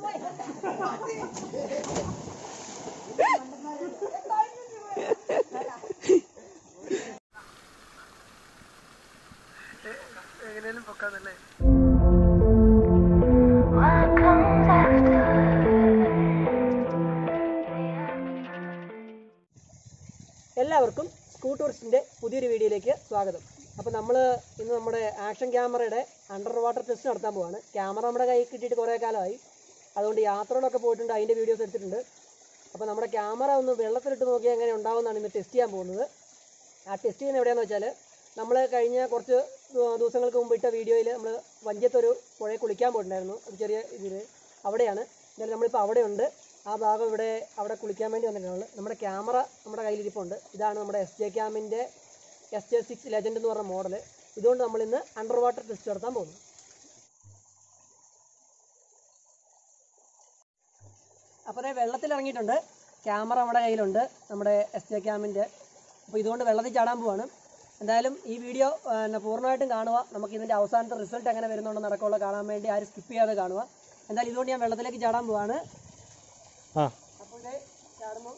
എങ്ങനെയാലും പൊക്കാന്നല്ലേ What comes after? എല്ലാവർക്കും സ്കൂ ടൂറിസ്റ്റിൻ്റെ പുതിയൊരു വീഡിയോയിലേക്ക് സ്വാഗതം അപ്പോൾ നമ്മൾ ഇന്ന് നമ്മുടെ ആക്ഷൻ ക്യാമറയുടെ അണ്ടർ വാട്ടർ ടെസ്റ്റ് നടത്താൻ പോവാണ് ക്യാമറ നമ്മുടെ കയ്യിൽ കിട്ടിയിട്ട് കുറേ കാലമായി അതുകൊണ്ട് യാത്രകളൊക്കെ പോയിട്ടുണ്ട് അതിൻ്റെ വീഡിയോസ് എടുത്തിട്ടുണ്ട് അപ്പോൾ നമ്മുടെ ക്യാമറ ഒന്ന് വെള്ളത്തിലിട്ട് നോക്കിയാൽ എങ്ങനെ ഉണ്ടാവുമെന്നാണ് ഇന്ന് ടെസ്റ്റ് ചെയ്യാൻ പോകുന്നത് ആ ടെസ്റ്റ് ചെയ്യുന്നത് എവിടെയാണെന്ന് വെച്ചാൽ നമ്മൾ കഴിഞ്ഞ കുറച്ച് ദു- ദിവസങ്ങൾക്ക് മുമ്പ് ഇട്ട വീഡിയോയിൽ നമ്മൾ വഞ്ചത്തൊരു പുഴയിൽ കുളിക്കാൻ പോയിട്ടുണ്ടായിരുന്നു ഒരു ചെറിയ ഇതിൽ അവിടെയാണ് എന്തായാലും നമ്മളിപ്പോൾ അവിടെയുണ്ട് ആ ഭാഗം ഇവിടെ അവിടെ കുളിക്കാൻ വേണ്ടി വന്നിട്ടുണ്ട് നമ്മുടെ ക്യാമറ നമ്മുടെ കയ്യിലിരിപ്പുണ്ട് ഇതാണ് നമ്മുടെ എസ് ജെ ക്യാമിൻ്റെ എസ് ജെ സിക്സ് ലെജൻഡ് എന്ന് പറഞ്ഞ മോഡൽ ഇതുകൊണ്ട് നമ്മൾ ഇന്ന് അണ്ടർ വാട്ടർ ടെസ്റ്റ് നടത്താൻ പോകുന്നു അപ്പോൾ അതേ വെള്ളത്തിൽ ഇറങ്ങിയിട്ടുണ്ട് ക്യാമറ നമ്മുടെ കയ്യിലുണ്ട് നമ്മുടെ എസ് ജെ ക്യാമിൻ്റെ അപ്പോൾ ഇതുകൊണ്ട് വെള്ളത്തിൽ ചാടാൻ പോവാണ് എന്തായാലും ഈ വീഡിയോ പിന്നെ പൂർണ്ണമായിട്ടും കാണുക നമുക്ക് ഇതിൻ്റെ അവസാനത്തെ റിസൾട്ട് എങ്ങനെ വരുന്നുണ്ടെന്ന് നടക്കമുള്ള കാണാൻ വേണ്ടി ആരും സ്കിപ്പ് ചെയ്യാതെ കാണുക എന്തായാലും ഇതുകൊണ്ട് ഞാൻ വെള്ളത്തിലേക്ക് ചാടാൻ പോവാണ് ആ അപ്പോൾ ഇത് ചാടുമ്പോൾ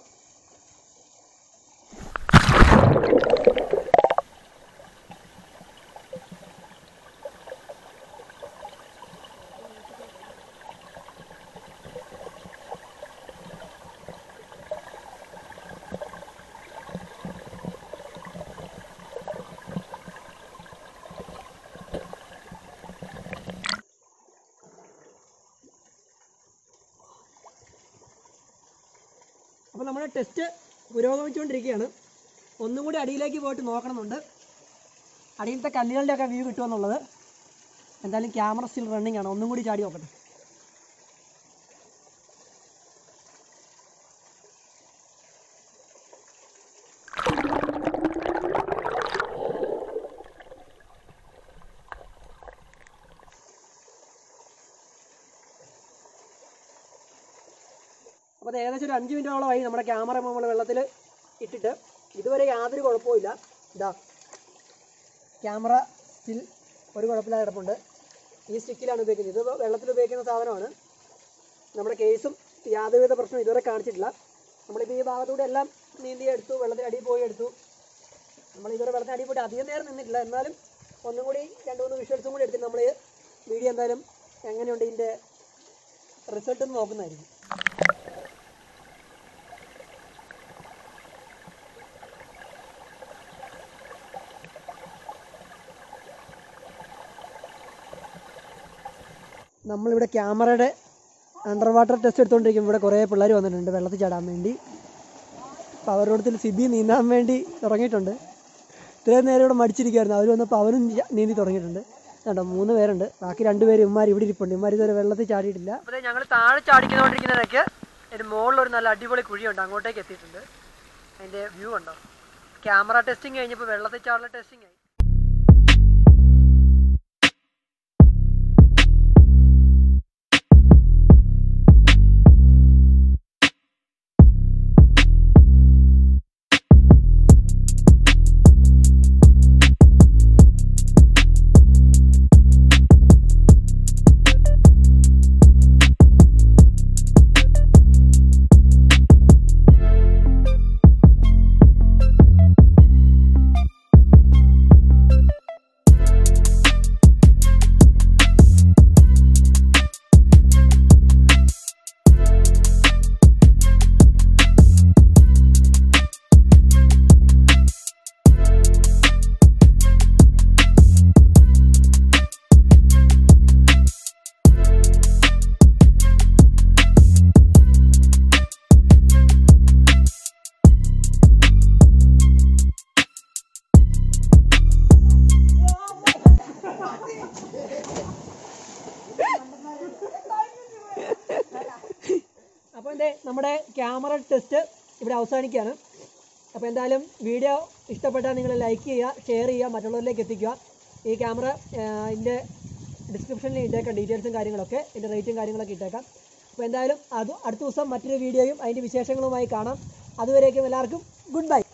അപ്പോൾ നമ്മുടെ ടെസ്റ്റ് പുരോഗമിച്ചുകൊണ്ടിരിക്കുകയാണ് ഒന്നും കൂടി അടിയിലേക്ക് പോയിട്ട് നോക്കണമെന്നുണ്ട് അടിയിലത്തെ കല്ലുകളുടെ ഒക്കെ വ്യൂ കിട്ടുമെന്നുള്ളത് എന്തായാലും ക്യാമറ സ്റ്റിൽ റണ്ണിങ് ആണ് ഒന്നും കൂടി ചാടി നോക്കട്ടെ അപ്പോൾ അത് ഏകദേശം ഒരു അഞ്ച് മിനിറ്റോളമായി നമ്മുടെ ക്യാമറ നമ്മൾ വെള്ളത്തിൽ ഇട്ടിട്ട് ഇതുവരെ യാതൊരു കുഴപ്പമില്ല ഇതാ ക്യാമറ സ്റ്റിൽ ഒരു കുഴപ്പമില്ലാതെ കിടപ്പുണ്ട് ഈ സ്റ്റിക്കിലാണ് ഉപയോഗിക്കുന്നത് ഇത് വെള്ളത്തിൽ ഉപയോഗിക്കുന്ന സാധനമാണ് നമ്മുടെ കേസും യാതൊരുവിധ പ്രശ്നം ഇതുവരെ കാണിച്ചിട്ടില്ല നമ്മളിപ്പോൾ ഈ ഭാഗത്തൂടെ എല്ലാം നീന്തി എടുത്തു വെള്ളത്തിൽ അടിയിൽ പോയി എടുത്തു നമ്മൾ ഇതുവരെ വെള്ളത്തിൽ അടിയിൽ പോയിട്ട് അധികം നേരം നിന്നിട്ടില്ല എന്നാലും ഒന്നും കൂടി രണ്ട് മൂന്ന് വിഷ്വൽസും കൂടി എടുത്തിട്ട് നമ്മൾ വീഡിയോ എന്തായാലും എങ്ങനെയുണ്ട് ഇതിൻ്റെ റിസൾട്ട് ഒന്ന് നോക്കുന്നതായിരിക്കും നമ്മളിവിടെ ക്യാമറയുടെ അണ്ടർ വാട്ടർ ടെസ്റ്റ് എടുത്തുകൊണ്ടിരിക്കുമ്പോൾ ഇവിടെ കുറേ പിള്ളേർ വന്നിട്ടുണ്ട് വെള്ളത്തിൽ ചാടാൻ വേണ്ടി അപ്പോൾ അവരുടെ അടുത്തിൽ സിബി നീന്താൻ വേണ്ടി തുടങ്ങിയിട്ടുണ്ട് ഇത്രയും നേരം ഇവിടെ മടിച്ചിരിക്കുമായിരുന്നു അവർ വന്നപ്പോൾ അവരും ച- നീന്തി തുടങ്ങിയിട്ടുണ്ട് കണ്ടോ മൂന്ന് പേരുണ്ട് ബാക്കി രണ്ടുപേര് ഇമ്മാർ ഇവിടെ ഇരിപ്പുണ്ട് ഇമ്മാർ ഇതുവരെ വെള്ളത്തിൽ ചാടിയിട്ടില്ല അപ്പോൾ ഞങ്ങൾ താഴെ ചാടിക്കൊണ്ടിരിക്കുന്നതിനൊക്കെ അതിന് മുകളിലൊരു നല്ല അടിപൊളി കുഴിയുണ്ട് അങ്ങോട്ടേക്ക് എത്തിയിട്ടുണ്ട് അതിൻ്റെ വ്യൂ ഉണ്ടോ ക്യാമറ ടെസ്റ്റിംഗ് കഴിഞ്ഞപ്പോൾ വെള്ളത്തിൽ ചാടല ടെസ്റ്റിംഗ് ആയി അപ്പോൾ എന്തേ നമ്മുടെ ക്യാമറ ടെസ്റ്റ് ഇവിടെ അവസാനിക്കുകയാണ് അപ്പോൾ എന്തായാലും വീഡിയോ ഇഷ്ടപ്പെട്ടാൽ നിങ്ങൾ ലൈക്ക് ചെയ്യുക ഷെയർ ചെയ്യുക മറ്റുള്ളവരിലേക്ക് എത്തിക്കുക ഈ ക്യാമറ ഇതിൻ്റെ ഡിസ്ക്രിപ്ഷനിൽ ഇട്ടേക്കാം ഡീറ്റെയിൽസും കാര്യങ്ങളൊക്കെ ഇതിൻ്റെ റേറ്റും കാര്യങ്ങളൊക്കെ ഇട്ടേക്കാം അപ്പോൾ എന്തായാലും അത് അടുത്ത ദിവസം മറ്റൊരു വീഡിയോയും അതിൻ്റെ വിശേഷങ്ങളുമായി കാണാം അതുവരേക്കും എല്ലാവർക്കും ഗുഡ് ബൈ